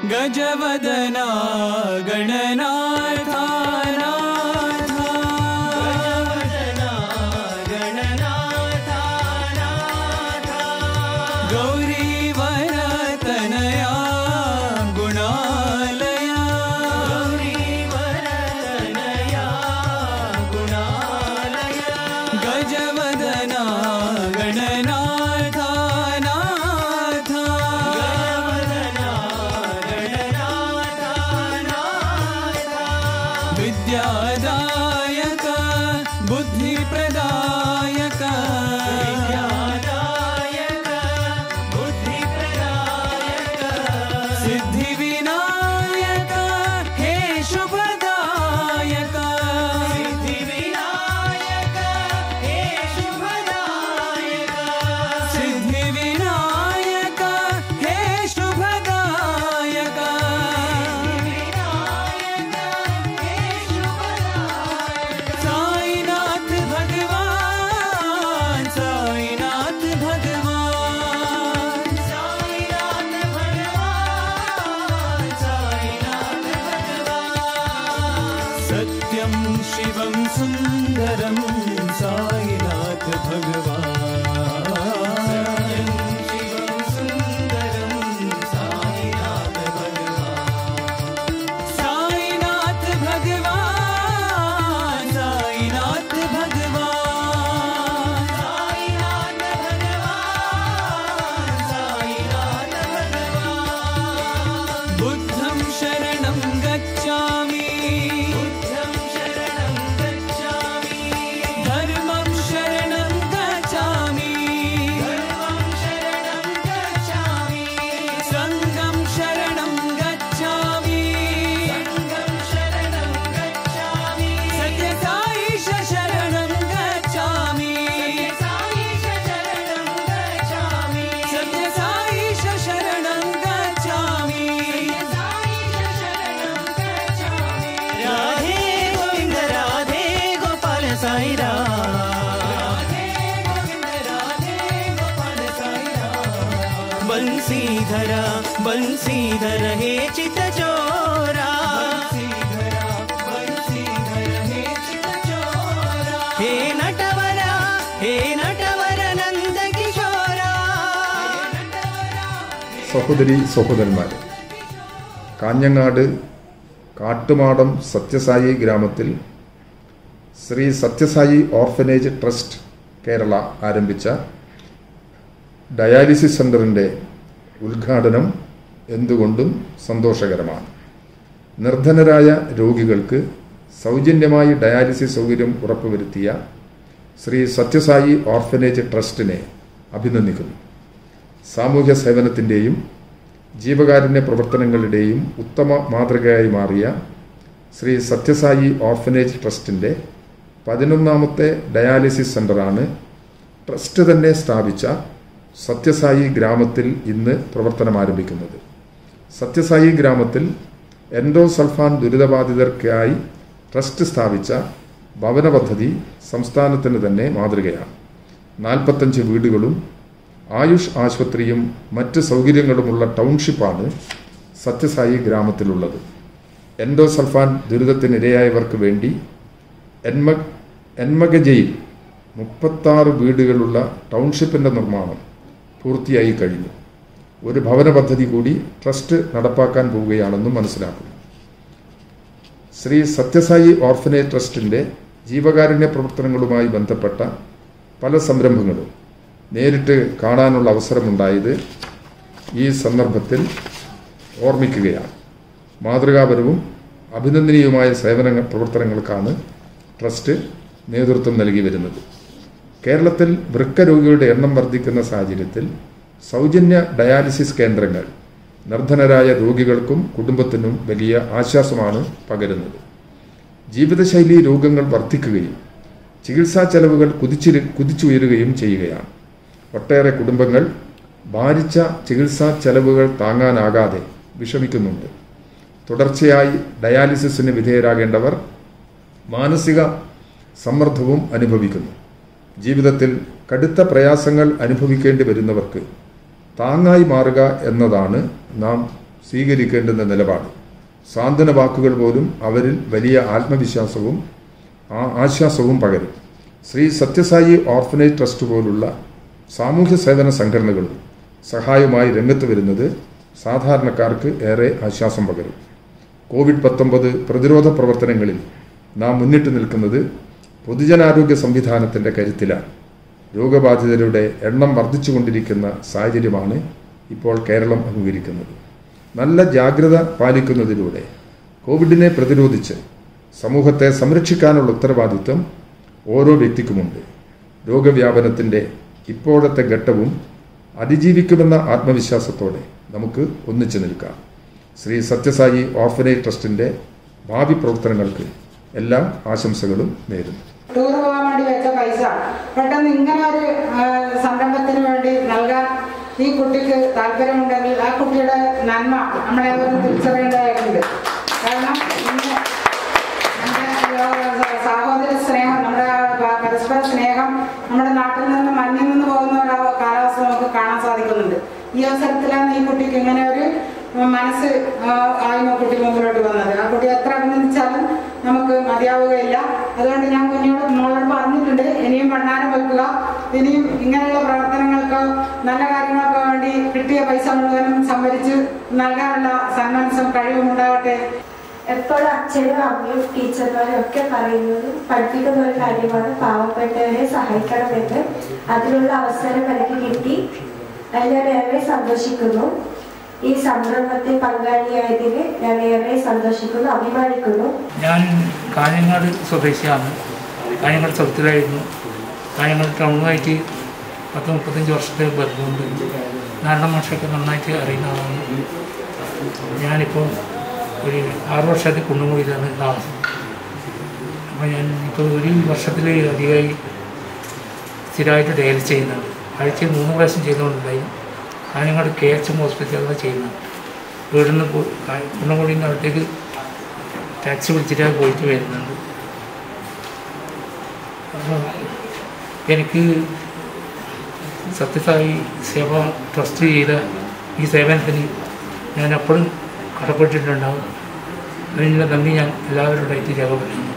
गजवदना गणनाथा नाथा। गौरीवरतनया गुणालया गजवदना गणनाथा नाथा। विद्यादायक बुद्धिप्रदायक सिद्धिविनायक हे शुभदायक सिद्धिविनायक हे शुभदायक साईनाथ भगवान साईनाथ भगवान साईनाथ भगवान साईनाथ भगवान सत्यं शिवं सुन्दरं साईनाथ भगवान सत्यं शिवं सुन्दरं साईनाथ भगवान साईनाथ भगवान साईनाथ भगवान साईनाथ भगवान साईनाथ भगवान बुद्धं शरणं गच्छामि बुद्धं शरणं गच्छामि धर्मं शरणं गच्छामि धर्मं शरणं गच्छामि सङ्गं शरणं गच्छामि सङ्गं शरणं गच्छामि सत्यसाईश शरणं गच्छामि सत्यसाईश शरणं गच्छामि सत्यसाईश शरणं गच्छामि सत्यसाईश शरणं गच्छामि राधे गोविन्द राधे गोपाल साई राधे गोविन्द राधे गोपाल साई राम बंसीधरा बंसीधर हे चित चोरा बंसीधरा बंसीधर हे चितचोरा हे नटवरा हे नटवर नंद किशोरा സഹോദരി സഹോദരന്മാരെ കാഞ്ഞങ്ങാട് കാട്ടുമാടം സത്യസായി ഗ്രാമത്തിൽ ശ്രീ സത്യസായി ഓർഫനേജ് ട്രസ്റ്റ് കേരള ആരംഭിച്ച ഡയാലിസിസ് സെൻ്ററിൻ്റെ ഉദ്ഘാടനം എന്തുകൊണ്ടും സന്തോഷകരമാണ് നിർധനരായ രോഗികൾക്ക് സൗജന്യമായി ഡയാലിസിസ് സൗകര്യം ഉറപ്പുവരുത്തിയ ശ്രീ സത്യസായി ഓർഫനേജ് ട്രസ്റ്റിനെ അഭിനന്ദിക്കുന്നു സാമൂഹ്യ സേവനത്തിൻ്റെയും ജീവകാരുണ്യ പ്രവർത്തനങ്ങളുടെയും ഉത്തമ മാതൃകയായി മാറിയ ശ്രീ സത്യസായി ഓർഫനേജ് ട്രസ്റ്റിൻ്റെ പതിനൊന്നാമത്തെ ഡയാലിസിസ് സെൻ്ററാണ് ട്രസ്റ്റ് തന്നെ സ്ഥാപിച്ച സത്യസായി ഗ്രാമത്തിൽ ഇന്ന് പ്രവർത്തനം ആരംഭിക്കുന്നത് സത്യസായി ഗ്രാമത്തിൽ എൻഡോസൾഫാൻ ദുരിതബാധിതർക്കായി ട്രസ്റ്റ് സ്ഥാപിച്ച ഭവന പദ്ധതി സംസ്ഥാനത്തിന് തന്നെ മാതൃകയാണ് നാൽപ്പത്തഞ്ച് വീടുകളും ആയുഷ് ആശുപത്രിയും മറ്റ് സൗകര്യങ്ങളുമുള്ള ടൗൺഷിപ്പാണ് സത്യസായി ഗ്രാമത്തിലുള്ളത് എൻഡോസൾഫാൻ ദുരിതത്തിനിരയായവർക്ക് വേണ്ടി എൻമ എൻമഗജയിൽ മുപ്പത്താറ് വീടുകളുള്ള ടൗൺഷിപ്പിൻ്റെ നിർമ്മാണം പൂർത്തിയായി കഴിഞ്ഞു ഒരു ഭവന പദ്ധതി കൂടി ട്രസ്റ്റ് നടപ്പാക്കാൻ പോവുകയാണെന്നും മനസ്സിലാക്കുന്നു ശ്രീ സത്യസായി ഓർഫനേജ് ട്രസ്റ്റിൻ്റെ ജീവകാരുണ്യ പ്രവർത്തനങ്ങളുമായി ബന്ധപ്പെട്ട പല സംരംഭങ്ങളും നേരിട്ട് കാണാനുള്ള അവസരമുണ്ടായത് ഈ സന്ദർഭത്തിൽ ഓർമ്മിക്കുകയാണ് മാതൃകാപരവും അഭിനന്ദനീയവുമായ സേവന പ്രവർത്തനങ്ങൾക്കാണ് ട്രസ്റ്റ് നേതൃത്വം നൽകി വരുന്നത് കേരളത്തിൽ വൃക്ക രോഗികളുടെ എണ്ണം വർദ്ധിക്കുന്ന സാഹചര്യത്തിൽ സൗജന്യ ഡയാലിസിസ് കേന്ദ്രങ്ങൾ നിർധനരായ രോഗികൾക്കും കുടുംബത്തിനും വലിയ ആശ്വാസമാണ് പകരുന്നത് ജീവിതശൈലി രോഗങ്ങൾ വർദ്ധിക്കുകയും ചികിത്സാ ചെലവുകൾ കുതിച്ചിരു കുതിച്ചുയരുകയും ചെയ്യുകയാണ് ഒട്ടേറെ കുടുംബങ്ങൾ ഭാരിച്ച ചികിത്സാ ചെലവുകൾ താങ്ങാനാകാതെ വിഷമിക്കുന്നുണ്ട് തുടർച്ചയായി ഡയാലിസിസിന് വിധേയരാകേണ്ടവർ മാനസിക സമ്മർദ്ദവും അനുഭവിക്കുന്നു ജീവിതത്തിൽ കടുത്ത പ്രയാസങ്ങൾ അനുഭവിക്കേണ്ടി വരുന്നവർക്ക് താങ്ങായി മാറുക എന്നതാണ് നാം സ്വീകരിക്കേണ്ടുന്ന നിലപാട് സാന്ത്വന വാക്കുകൾ പോലും അവരിൽ വലിയ ആത്മവിശ്വാസവും ആ- ആശ്വാസവും പകരും ശ്രീ സത്യസായി ഓർഫനേജ് ട്രസ്റ്റ് പോലുള്ള സാമൂഹ്യ സേവന സംഘടനകളും സഹായവുമായി രംഗത്ത് വരുന്നത് സാധാരണക്കാർക്ക് ഏറെ ആശ്വാസം പകരും കോവിഡ് പത്തൊമ്പത് പ്രതിരോധ പ്രവർത്തനങ്ങളിൽ നാം മുന്നിട്ട് നിൽക്കുന്നത് പൊതുജനാരോഗ്യ സംവിധാനത്തിൻ്റെ കരുത്തിലാണ് രോഗബാധിതരുടെ എണ്ണം വർദ്ധിച്ചുകൊണ്ടിരിക്കുന്ന സാഹചര്യമാണ് ഇപ്പോൾ കേരളം അഭിമുഖീകരിക്കുന്നത് നല്ല ജാഗ്രത പാലിക്കുന്നതിലൂടെ കോവിഡിനെ പ്രതിരോധിച്ച് സമൂഹത്തെ സംരക്ഷിക്കാനുള്ള ഉത്തരവാദിത്വം ഓരോ വ്യക്തിക്കുമുണ്ട് രോഗവ്യാപനത്തിൻ്റെ ഇപ്പോഴത്തെ ഘട്ടവും അതിജീവിക്കുമെന്ന ആത്മവിശ്വാസത്തോടെ നമുക്ക് ഒന്നിച്ചു നിൽക്കാം ശ്രീ സത്യസായി ഓർഫനേജ് ട്രസ്റ്റിൻ്റെ ഭാവി പ്രവർത്തനങ്ങൾക്ക് എല്ലാ ആശംസകളും നേരുന്നു ടൂർ പോകാൻ വേണ്ടി വെച്ച പൈസ പെട്ടെന്ന് ഇങ്ങനെ ഒരു ആ, സംരംഭത്തിന് വേണ്ടി നൽകാൻ ഈ കുട്ടിക്ക് താല്പര്യമുണ്ടെങ്കിൽ ആ കുട്ടിയുടെ നന്മ നമ്മളേവരും തിരിച്ചറിയേണ്ടതായിട്ടുണ്ട് കാരണം ഇന്ന് നമ്മുടെ സഹോദര സ്നേഹം നമ്മുടെ പ- പരസ്പര സ്നേഹം നമ്മുടെ നാട്ടിൽ നിന്ന് മഞ്ഞിൽ നിന്ന് പോകുന്ന ഒരു കാലാവസ്ഥ നമുക്ക് കാണാൻ സാധിക്കുന്നുണ്ട് ഈ അവസരത്തിലാണ് ഈ കുട്ടിക്ക് ഇങ്ങനെ ഒരു മനസ്സ് ആ, ആയിരുന്നു ആ കുട്ടി മുമ്പിലോട്ട് വന്നത് ആ കുട്ടി എത്ര അഭിനന്ദിച്ചാലും നമുക്ക് മതിയാവുകയില്ല അതുകൊണ്ട് ഞാൻ കുഞ്ഞോട് മോളോട് പറഞ്ഞിട്ടുണ്ട് ഇനിയും ഭണ്ണാരം വെക്കുക ഇനിയും ഇങ്ങനെയുള്ള പ്രവർത്തനങ്ങൾക്കോ നല്ല കാര്യങ്ങൾക്കോ വേണ്ടി കിട്ടിയ പൈസ മുഴുവനും സംഭരിച്ച് നൽകാനുള്ള സന്മനസ്സും കഴിവും ഉണ്ടാവട്ടെ എപ്പോഴും അച്ഛനും അമ്മയും ടീച്ചർമാരും ഒക്കെ പറയുന്നത് പഠിപ്പിക്കുന്ന ഒരു കാര്യമാണ് പാവപ്പെട്ടവരെ സഹായിക്കണമെന്ന് അതിനുള്ള അവസരം എനിക്ക് കിട്ടി അതിൽ ഞാൻ ഏറെ സന്തോഷിക്കുന്നു ഈ സംരംഭത്തിൽ പങ്കാളിയായതിന് ഞാൻ ഏറെ സന്തോഷിക്കുന്നു അഭിമാനിക്കുന്നു ഞാൻ കാഞ്ഞങ്ങാട് സ്വദേശിയാണ് കാഞ്ഞങ്ങാട് സൗത്തിലായിരുന്നു കാഞ്ഞങ്ങാട് ടൗണുമായിട്ട് പത്ത് മുപ്പത്തഞ്ച് വർഷത്തെ ബന്ധമുണ്ട് നാരായണ മാഷൊക്കെ നന്നായിട്ട് അറിയുന്ന ആളാണ് ഞാനിപ്പോൾ ഒരു ആറ് വർഷത്തെ കുന്നുകുടിയിലാണ് താമസം അപ്പോൾ ഞാൻ ഇപ്പോൾ ഒരു വർഷത്തിൽ അധികമായി സ്ഥിരമായിട്ട് ഡയലിസ് ചെയ്യുന്നുണ്ട് ആഴ്ചയിൽ മൂന്ന് പ്രാവശ്യം ചെയ്തുകൊണ്ടുണ്ടായി കാഞ്ഞങ്ങാട് കെ എച്ച് എം ഹോസ്പിറ്റലിൽ ചെയ്യുന്നുണ്ട് വീടിൽ നിന്ന് കുന്നംകുടിയിൽ നിന്ന് അവിടത്തേക്ക് ടാക്സി വിളിച്ചിട്ട് പോയിട്ട് വരുന്നുണ്ട് അപ്പോൾ എനിക്ക് സത്യസായി സേവ ട്രസ്റ്റ് ചെയ്ത ഈ സേവനത്തിന് ഞാൻ എപ്പോഴും കടപ്പെട്ടിട്ടുണ്ടാവും അതിനുള്ള നന്ദി ഞാൻ എല്ലാവരോടായിട്ട് രേഖപ്പെടുത്തുന്നു